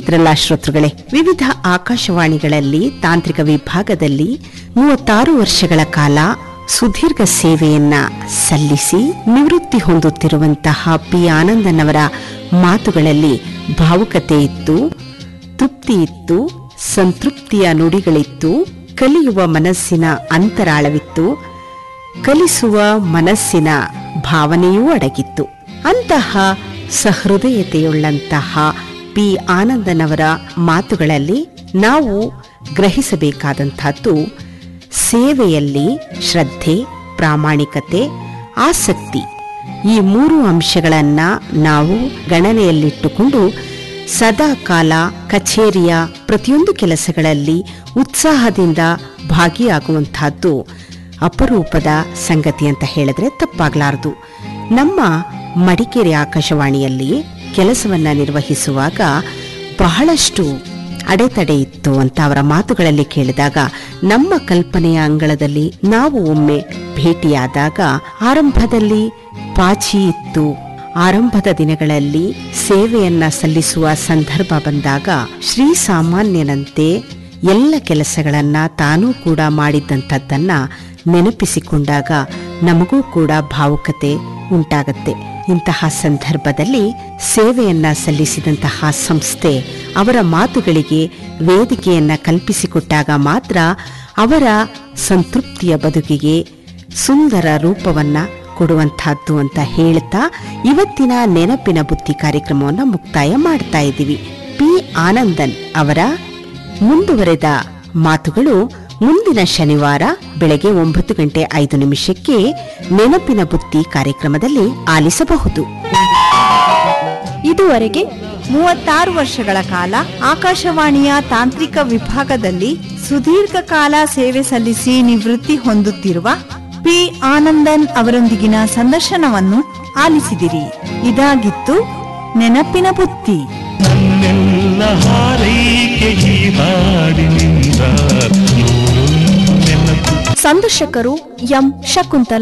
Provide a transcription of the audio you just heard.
ಕೇಳಿದ್ರಲ್ಲ ಶ್ರೋತೃಗಳೇ ವಿವಿಧ ಆಕಾಶವಾಣಿಗಳಲ್ಲಿ ತಾಂತ್ರಿಕ ವಿಭಾಗದಲ್ಲಿ ಮೂವತ್ತಾರು ವರ್ಷಗಳ ಕಾಲ ಸುದೀರ್ಘ ಸೇವೆಯನ್ನ ಸಲ್ಲಿಸಿ ನಿವೃತ್ತಿ ಹೊಂದುತ್ತಿರುವಂತಹ ಪಿ ಆನಂದನವರ ಮಾತುಗಳಲ್ಲಿ ಭಾವುಕತೆ ಇತ್ತು ತೃಪ್ತಿ ಇತ್ತು ಸಂತೃಪ್ತಿಯ ನುಡಿಗಳಿತ್ತು ಕಲಿಯುವ ಮನಸ್ಸಿನ ಅಂತರಾಳವಿತ್ತು ಕಲಿಸುವ ಮನಸ್ಸಿನ ಭಾವನೆಯೂ ಅಡಗಿತ್ತು ಅಂತಹ ಸಹೃದಯತೆಯುಳ್ಳಂತಹ ಪಿ ಆನಂದನವರ ಮಾತುಗಳಲ್ಲಿ ನಾವು ಗ್ರಹಿಸಬೇಕಾದಂತಹದ್ದು ಸೇವೆಯಲ್ಲಿ ಶ್ರದ್ಧೆ ಪ್ರಾಮಾಣಿಕತೆ ಆಸಕ್ತಿ ಈ ಮೂರು ಅಂಶಗಳನ್ನ ನಾವು ಗಣನೆಯಲ್ಲಿಟ್ಟುಕೊಂಡು ಸದಾ ಕಾಲ ಕಚೇರಿಯ ಪ್ರತಿಯೊಂದು ಕೆಲಸಗಳಲ್ಲಿ ಉತ್ಸಾಹದಿಂದ ಭಾಗಿಯಾಗುವಂತಹದ್ದು ಅಪರೂಪದ ಸಂಗತಿ ಅಂತ ಹೇಳಿದ್ರೆ ತಪ್ಪಾಗಲಾರದು ನಮ್ಮ ಮಡಿಕೇರಿ ಆಕಾಶವಾಣಿಯಲ್ಲಿ ಕೆಲಸವನ್ನ ನಿರ್ವಹಿಸುವಾಗ ಬಹಳಷ್ಟು ಅಡೆತಡೆ ಇತ್ತು ಅಂತ ಅವರ ಮಾತುಗಳಲ್ಲಿ ಕೇಳಿದಾಗ ನಮ್ಮ ಕಲ್ಪನೆಯ ಅಂಗಳದಲ್ಲಿ ನಾವು ಒಮ್ಮೆ ಭೇಟಿಯಾದಾಗ ಆರಂಭದಲ್ಲಿ ಪಾಚಿ ಇತ್ತು ಆರಂಭದ ದಿನಗಳಲ್ಲಿ ಸೇವೆಯನ್ನ ಸಲ್ಲಿಸುವ ಸಂದರ್ಭ ಬಂದಾಗ ಶ್ರೀ ಸಾಮಾನ್ಯನಂತೆ ಎಲ್ಲ ಕೆಲಸಗಳನ್ನ ತಾನೂ ಕೂಡ ಮಾಡಿದ್ದಂಥದ್ದನ್ನ ನೆನಪಿಸಿಕೊಂಡಾಗ ನಮಗೂ ಕೂಡ ಭಾವುಕತೆ ಉಂಟಾಗತ್ತೆ ಇಂತಹ ಸಂದರ್ಭದಲ್ಲಿ ಸೇವೆಯನ್ನ ಸಲ್ಲಿಸಿದಂತಹ ಸಂಸ್ಥೆ ಅವರ ಮಾತುಗಳಿಗೆ ವೇದಿಕೆಯನ್ನ ಕಲ್ಪಿಸಿಕೊಟ್ಟಾಗ ಮಾತ್ರ ಅವರ ಸಂತೃಪ್ತಿಯ ಬದುಕಿಗೆ ಸುಂದರ ರೂಪವನ್ನ ಕೊಡುವಂತಹದ್ದು ಅಂತ ಹೇಳ್ತಾ ಇವತ್ತಿನ ನೆನಪಿನ ಬುತ್ತಿ ಕಾರ್ಯಕ್ರಮವನ್ನು ಮುಕ್ತಾಯ ಮಾಡ್ತಾ ಇದ್ದೀವಿ ಪಿ ಆನಂದನ್ ಅವರ ಮುಂದುವರೆದ ಮಾತುಗಳು ಮುಂದಿನ ಶನಿವಾರ ಬೆಳಗ್ಗೆ ಒಂಬತ್ತು ಗಂಟೆ ಐದು ನಿಮಿಷಕ್ಕೆ ನೆನಪಿನ ಬುತ್ತಿ ಕಾರ್ಯಕ್ರಮದಲ್ಲಿ ಆಲಿಸಬಹುದು ಇದುವರೆಗೆ ಮೂವತ್ತಾರು ವರ್ಷಗಳ ಕಾಲ ಆಕಾಶವಾಣಿಯ ತಾಂತ್ರಿಕ ವಿಭಾಗದಲ್ಲಿ ಸುದೀರ್ಘ ಕಾಲ ಸೇವೆ ಸಲ್ಲಿಸಿ ನಿವೃತ್ತಿ ಹೊಂದುತ್ತಿರುವ ಪಿ ಆನಂದನ್ ಅವರೊಂದಿಗಿನ ಸಂದರ್ಶನವನ್ನು ಆಲಿಸಿದಿರಿ ಇದಾಗಿತ್ತು ನೆನಪಿನ ಬುತ್ತಿ ನನ್ನೆಲ್ಲ ಹಾರೈಕೆ ಈ ಹಾಡಿನಿಂದ ನೂರೊಂದು ನೆನಪು ಸಂದರ್ಶಕರು ಎಂ ಶಕುಂತಲ